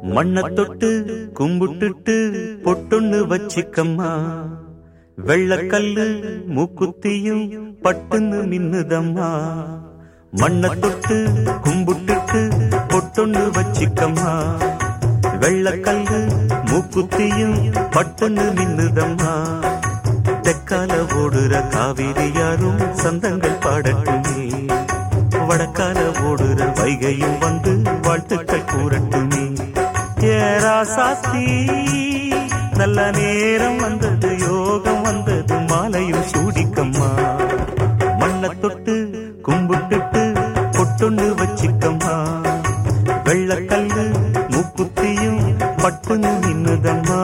மண்ண தொட்டு கும்பிட்டுட்டு பொட்டொன்னு வச்சிக்கம்மா வெள்ளக்கல்லு மூக்குத்தியும் பட்டுன்னு மின்னுதம்மா மண்ண தொட்டு கும்பிட்டுட்டு பொட்டொன்னு வச்சிக்கம்மா வெள்ளக்கல்லு மூக்குத்தியும் பட்டுன்னு மின்னுதம்மா தெக்கால ஓடுற காவிரி யாரும் சந்தங்கள் பாடட்டுமே வடக்கால ஓடுற வைகையும் வந்து வாழ்த்துக்கள் கூறட்டுமே ஏரா சாத்தி நல்ல நேரம் வந்தது யோகம் வந்தது மாலையும் சூடிக்கம்மா மண்ணை தொட்டு கும்பிட்டுட்டு பொட்டொண்டு வச்சிக்கம்மா வெள்ளக்கல்லு மூக்குத்தியும் பட்டுன்னு நின்னுதம்மா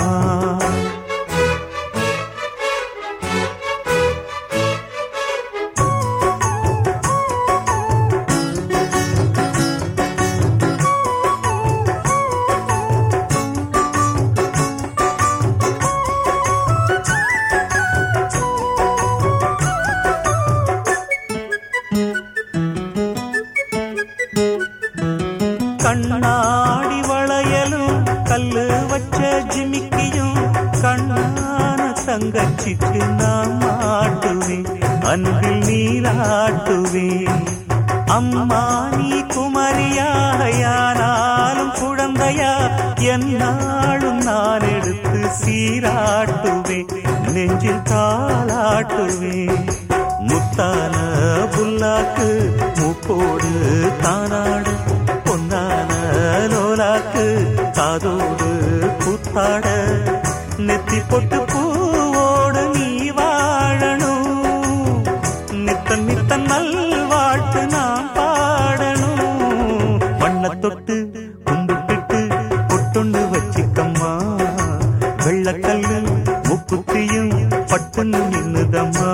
கண்ணாடி வளையலும் கல்லு வச்ச ஜிமிக்கியும் கண்ணான தங்கச்சிக்கு நான் மாட்டுவேன் அன்பில் நீராட்டுவேன் அம்மா நீ குமரியாயானாலும் குழந்தையா என்னாலும் நான் எடுத்து சீராட்டுவேன் நெஞ்சில் தாளாட்டுவேன் முத்தான புல்லாக்கு மூப்போடு தானாடு பொன்னான லோலாக்கு காதோடு கூத்தாட நெத்தி பொட்டு பூவோடு நீ வாழணும் நித்த நித்த நல்வாழ்த்து நான் பாடணும் மண்ணை தொட்டு கும்பிட்டுட்டு பொட்டொண்டு வச்சிக்கம்மா வெள்ளக்கல்லு முப்புத்தியும் பட்டுன்னு நின்னுதம்மா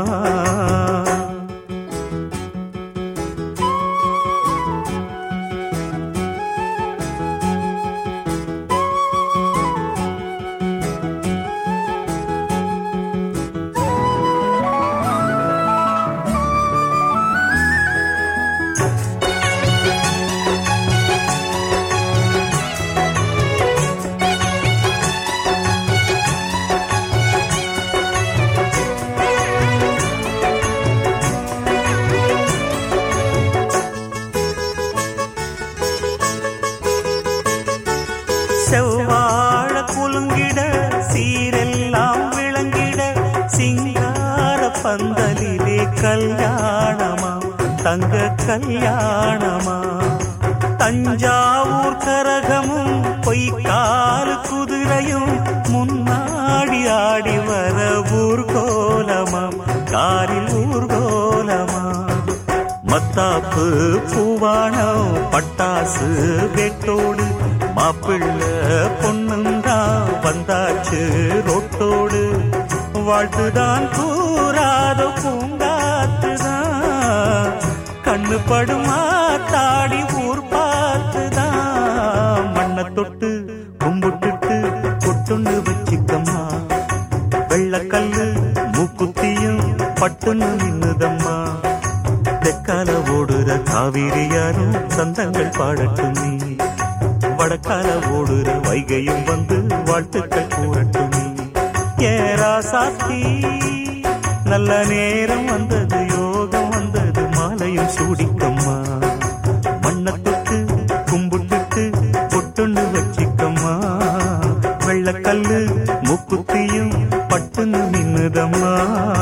செவ்வாழ குலுங்கிட சீரெல்லாம் விளங்கிட சிங்கார பந்தலிலே கல்யாணமா தங்க கல்யாணமா தஞ்சாவூர் கரகமும் பொய்க்கால் குதிரையும் முன்னாடி ஆடி வர ஊர்கோலமா காரில் ஊர்கோலமா மத்தாப்பு பூவானம் பட்டாசு வெட்டோடு மாப்பிள்ள பொண்ணுந்தா வந்தாச்சு ரோட்டோடு வாழ்த்துதான் கூறாத பூங்காத்துதான் கண்ணு படுமா தாடி ஊர் பார்த்துதான் மண்ணை தொட்டு கும்பிட்டுட்டு கொட்டுன்னு வச்சிக்கம்மா வெள்ளக்கல்லு மூக்குத்தியும் பட்டுன்னு நின்னுதம்மா தெற்கால ஓடுற காவிரி யாரும் சந்தங்கள் பாடட்டுமே வடக்கால ஓடுற வைகையும் வந்து வாழ்த்துக்கள் கூறட்டுமே ஏரா சாத்தி நல்ல நேரம் வந்தது யோகம் வந்தது மாலையும் சூடிக்கம்மா மண்ணை தொட்டு கும்பிட்டுட்டு பொட்டுன்னு வச்சிக்கம்மா வெள்ளக்கல்லு முக்குத்தியும் பட்டுன்னு நின்னுதம்மா